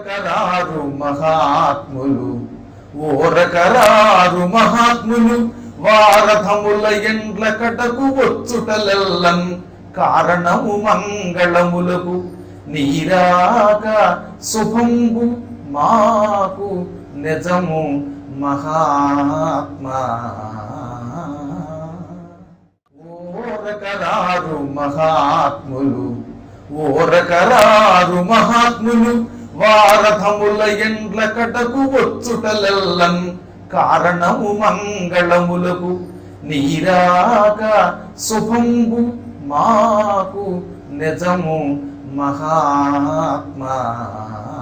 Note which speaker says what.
Speaker 1: ఓరకరారు మహాత్ములు ఓరకరారు మహాత్ములు వారథముల ఎండ్ల కటకు వచ్చుటలెల్లన్ కారణము మంగళములకు నీరాక శుభంబు మాకు నిజము మహాత్మా ఓరకరారు మహాత్ములు ఓరకరారు మహాత్ములు వారథముల ఎండ్ల కటకు వచ్చుటలెల్లన్ కారణము మంగళములకు నీరాక శుభంబు మాకు నిజము మహాత్మా